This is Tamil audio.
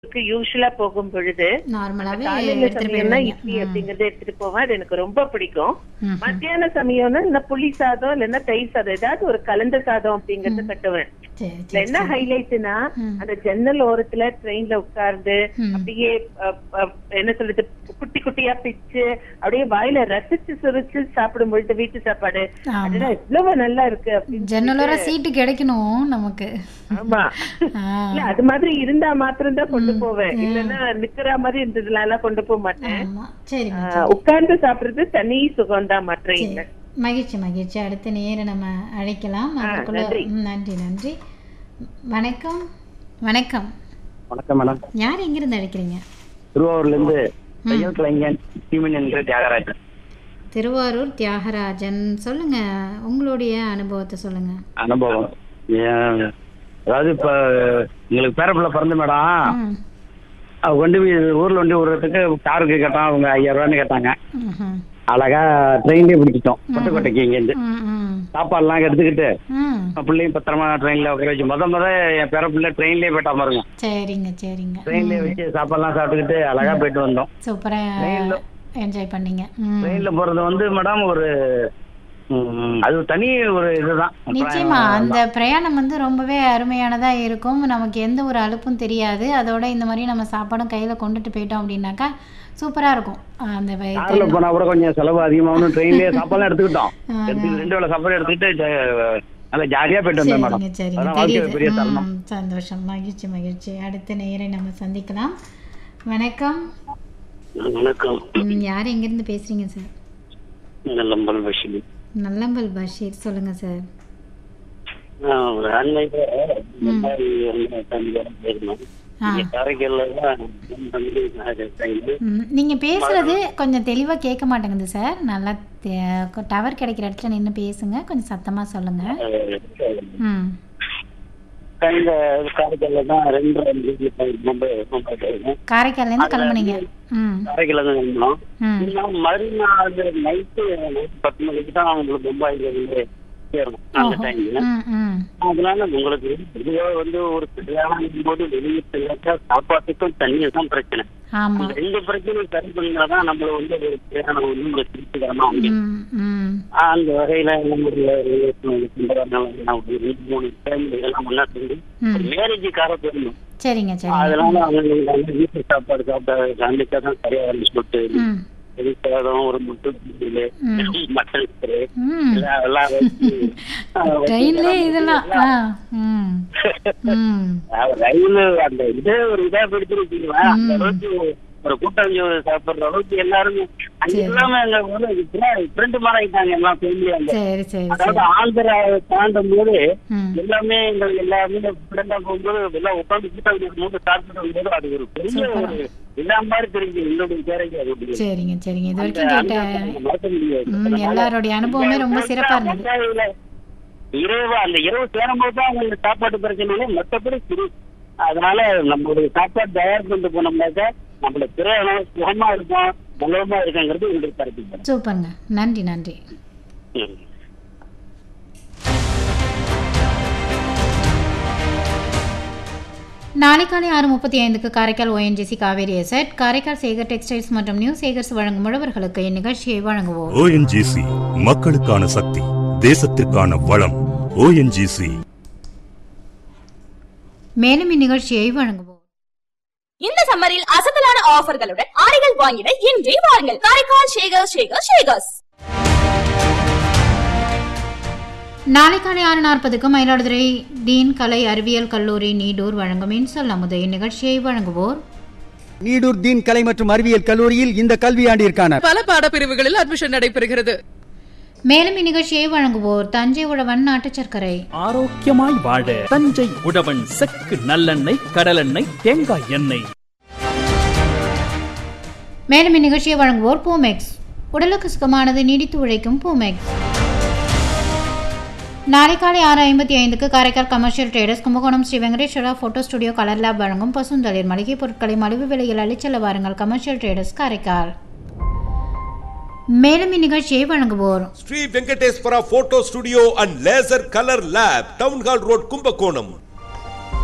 யூஸ்வலா போகும் பொழுது நார்மலாவே காலையில எடுத்துட்டு சமயம்னா போயிடுவீங்க இட்லி அப்படிங்கறத எடுத்துட்டு போவேன் அது எனக்கு ரொம்ப பிடிக்கும் ம். மத்தியான சமயம்னா இல்ல புளி சாதம் இல்லைன்னா தயிர் சாதம் ஏதாவது ஒரு கலந்த சாதம் அப்படிங்கறது கட்டுவேன் சரி இதுல சரி என்ன ஹைலைட்னா ம். அந்த ஜன்னல் ஓரத்துல ட்ரெயின்ல உட்கார்ந்து ம். அப்படியே அ, அ, என்ன சொல்றது குட்டி குட்டியா பிச்சு அப்படியே வாயில ரசிச்சு சுரிச்சு சாப்பிடும் பொழுது வீட்டு சாப்பாடு ஆமா. அதுதான் எவ்வளவு நல்லா இருக்கு அப்படின்னு ஜன்னலோர சீட்டு கிடைக்கணும் நமக்கு ஆமா ஆ, இல்ல அது மாதிரி இருந்தா மாத்திரம் தான் கொண்டு போவேன் இல்லன்னா நிக்கிற மாதிரி இருந்ததுல எல்லாம் கொண்டு போக மாட்டேன் ஆமா சரிங்க ஆஹ் உட்கார்ந்து சாப்பிடுறது தனி சுகம் தான் மற்ற சரி மகிழ்ச்சி மகிழ்ச்சி அடுத்த நேரம் நம்ம அழைக்கலாம் அதுக்குள்ள நன்றி. ம், நன்றி நன்றி வணக்கம் வணக்கம் வணக்கம் மேடம் யார் எங்கிருந்து அழைக்கிறீங்க திருவாரூர்ல இருந்து தையல் கலைஞன் சீமன் என்கிற தியாகராஜன் திருவாரூர் தியாகராஜன் சொல்லுங்க உங்களுடைய அனுபவத்தை சொல்லுங்க அனுபவம் ஏன், அதாவது இப்ப எங்களுக்கு பேரப்பிள்ளை பிறந்த மேடம் ம், அவ கொண்டு போய் ஊர்ல கொண்டு விடுறதுக்கு காருக்கு கேட்டான் அவங்க ஐயாயிரம் ரூபான்னு கேட்டாங்க ம்ஹும். அழகா ட்ரெயின்லயே பிடிச்சிட்டோம் கொட்டக்கோட்டைக்கு இங்கேருந்து ம், ம், சாப்பாடுலாம் எடுத்துக்கிட்டு ம். பிள்ளையும் பத்திரமா ட்ரெயின்ல உட்கார வச்சு முத முத என் பேரப்பிள்ளை ட்ரெயின்லயே போயிட்டா பாருங்க சரிங்க சரிங்க ட்ரெயின்லயே வச்சு சாப்பாடுலாம் சாப்பிட்டுக்கிட்டு அழகா போயிட்டு வந்தோம் சூப்பரா ட்ரெயின்ல- என்ஜாய் பண்ணீங்க ம். ட்ரெயின்ல போறது வந்து மேடம் ஒரு ம், அது தனி ஒரு இதுதான் நிச்சயமா அந்த பிரயாணம் வந்து ரொம்பவே அருமையானதா இருக்கும் நமக்கு எந்த ஒரு அலுப்பும் தெரியாது அதோட இந்த மாதிரி நம்ம சாப்பாடும் கையில கொண்டுட்டு போயிட்டோம் அப்படின்னாக்கா சூப்பரா இருக்கும் அந்த வ- கார்ல போனா கூட கொஞ்சம் செலவு அதிகமாகணும் ட்ரெயின்லயே சாப்பாடுலாம் எடுத்துக்கிட்டோம் ஆ, எடுத்து ரெண்டு வேளை சாப்பாடு எடுத்துக்கிட்டு ஜ- நல்லா ஜாலியா போயிட்டு வந்தேன் மேடம் சரிங்க சரிங்க அதான் வாழ்க்கையில தெரியுது பெரிய தருணம் ம், சந்தோஷம் மகிழ்ச்சி மகிழ்ச்சி அடுத்த நேரை நம்ம சந்திக்கலாம் வணக்கம் வணக்கம் ம், யார் எங்கிருந்து பேசுறீங்க சார் நல்லம்பல் பஷீர் நல்லம்பல் பஷீர் சொல்லுங்க சார் ஒரு அண்மையில இந்த மாதிரி வந்து தம்பி வேலை போயிருந்தோம் ஆ. இங்க காரைக்கால்ல தான் தம்பி நான் ட்ரெயின்ல ம், நீங்க பேசுறது கொஞ்சம் தெளிவா கேட்க மாட்டேங்குது சார் நல்லா டவர் கிடைக்கிற இடத்துல நின்று பேசுங்க கொஞ்சம் சத்தமா சொல்லுங்க ம் இந்த காரைக்கால்ல தான் ரெண்டு ரெண்டு மும்பை மும்பை போயிருந்தோம் காரைக்கால்ல இருந்து கிளம்புனீங்க ம் காரைக்கால்ல தான் இருந்தோம் ம் இன்னும் மறுநாள் நைட்டு பத்து மணிக்கு தான் அவங்களுக்கு மும்பைல இருந்து சேரணும் அந்த டைம்ல ம் ம் அதனால உங்களுக்கு பொதுவா வந்து ஒரு பிரயாணம் போது வெளியே செல்லாட்டா சாப்பாட்டுக்கும் தண்ணியும் தான் பிரச்சனை ஆமா அந்த ரெண்டு பிரச்சனையும் சரி பண்ணாதான் நம்மள வந்து ஒரு பிரயாணம் வந்து ஒரு திருப்திகரமா அமையும் ம் ம் அந்த வகையில நம்மளுடைய relation சுந்தரனால நான் ஒரு ரெண்டு மூணு ஃபேமிலி எல்லாம் ஒண்ணா சேர்ந்து ம். ஒரு மேரேஜுக்காக போயிருந்தோம் சரிங்க சரிங்க அதனால அவங்க வந்து வீட்டு சாப்பாடு சாப்பிட்ட அன்னைக்கா தான் சரியா வந்து சொல்லிட்டு ம் வெறி சாதம் ஒரு முட்டை பொரியலு, மட்டன் ஃப்ரை ம் எல்லாம் எல்லாம் வச்சு, ஆ, வச்சு ட்ரெயின்லே இதெல்லாம் ஆ ம் ம் அஹ் ரயில் அந்த இதே ஒரு இதா பிடிச்சிருக்கீங்களா அந்த அளவுக்கு ஒரு கூட்டாஞ்சோறு சாப்பிடுற அளவுக்கு எல்லாருமே அங்க எல்லாமே அங்க வந்து ஃப்ரெண்டு மாதிரி ஆயிட்டாங்க எல்லாம் ஃபேமிலி அங்க சரி சரி சரி அதாவது ஆந்திரா தாண்டும் போது ம் எல்லாமே இந்த எல்லாமே ஃப்ரெண்டா போகும்போது எல்லாம் உட்காந்து கூட்டாஞ்சோறு போது சாப்பிட்டு போது அது ஒரு பெரிய ஒரு எல்லா மாதிரி தெரிஞ்சு என்னுடைய கேரக்டர் அது ஒரு சரிங்க சரிங்க இது அந்த வரைக்கும் கேட்ட அனுபவத்தை மறக்க முடியாது ம் எல்லாருடைய அனுபவமே ரொம்ப சிறப்பா இருந்தது பஞ்சாயத்துல இரவு அந்த இரவு சேரும்போது தான் அவங்களுக்கு சாப்பாட்டு பிரச்சனை இல்லை மற்றபடி சிறு அதனால நம்மளுடைய சாப்பாடு தயார் பண்ணிட்டு போனோம்னாக்கா நம்மள பிரயாணம் சுகமா இருக்கும் பலமா இருக்குங்கிறது உங்களுக்கு கருத்து சூப்பருங்க நன்றி நன்றி நாளை காலை ஆறு முப்பத்தி ஐந்துக்கு Karaikal ONGC Cauvery asset Karaikal Sekar textiles மற்றும் நியூ சேகர்ஸ் வழங்கும் உழவர்களுக்கு இந்நிகழ்ச்சியை வழங்குவோம் ஓஎன்ஜிசி மக்களுக்கான சக்தி தேசத்திற்கான வளம் ஓஎன்ஜிசி மேலும் இந்நிகழ்ச்சியை வழங்குவோம் இந்த சம்மரில் அசத்தலான ஆஃபர்களுடன் ஆடைகள் வாங்கிட இன்றே வாருங்கள் காரைக்கால் ஷேகர் ஷேகர் ஷேகர்ஸ் நாளை காலை ஆறு நாற்பதுக்கு மயிலாடுதுறை டீன் கலை அறிவியல் கல்லூரி நீடூர் வழங்கும் இன்சொல் அமுது இந்நிகழ்ச்சியை வழங்குவோர் நீடூர் தீன் கலை மற்றும் அறிவியல் கல்லூரியில் இந்த கல்வியாண்டிற்கான பல பாடப்பிரிவுகளில் அட்மிஷன் நடைபெறுகிறது மேலும் இந்நிகழ்ச்சியை வழங்குவோர் தஞ்சை உழவன் நாட்டுச் சர்க்கரை ஆரோக்கியமாய் வாழ தஞ்சை உழவன் செக்கு நல்லெண்ணெய் கடலெண்ணெய் தேங்காய் எண்ணெய் மேலும் இந்நிகழ்ச்சியை வழங்குவோர் பூமெக்ஸ் உடலுக்கு சுகமானது நீடித்து உழைக்கும் பூமெக்ஸ் நாளை காலை ஆறு ஐம்பத்தி ஐந்துக்கு Karaikal commercial traders Kumbakonam Sri Venkateswara photo studio colour lab வழங்கும் பசுந்தளிர் மளிகை பொருட்களை மலிவு விலையில் அளிச்செல்ல வாருங்கள் கமர்ஷியல் ட்ரேடர்ஸ் காரைக்கால் மேலும் இந்நிகழ்ச்சியை வழங்குவோர் Sri Venkateswara photo studio and laser colour lab town hall road Kumbakonam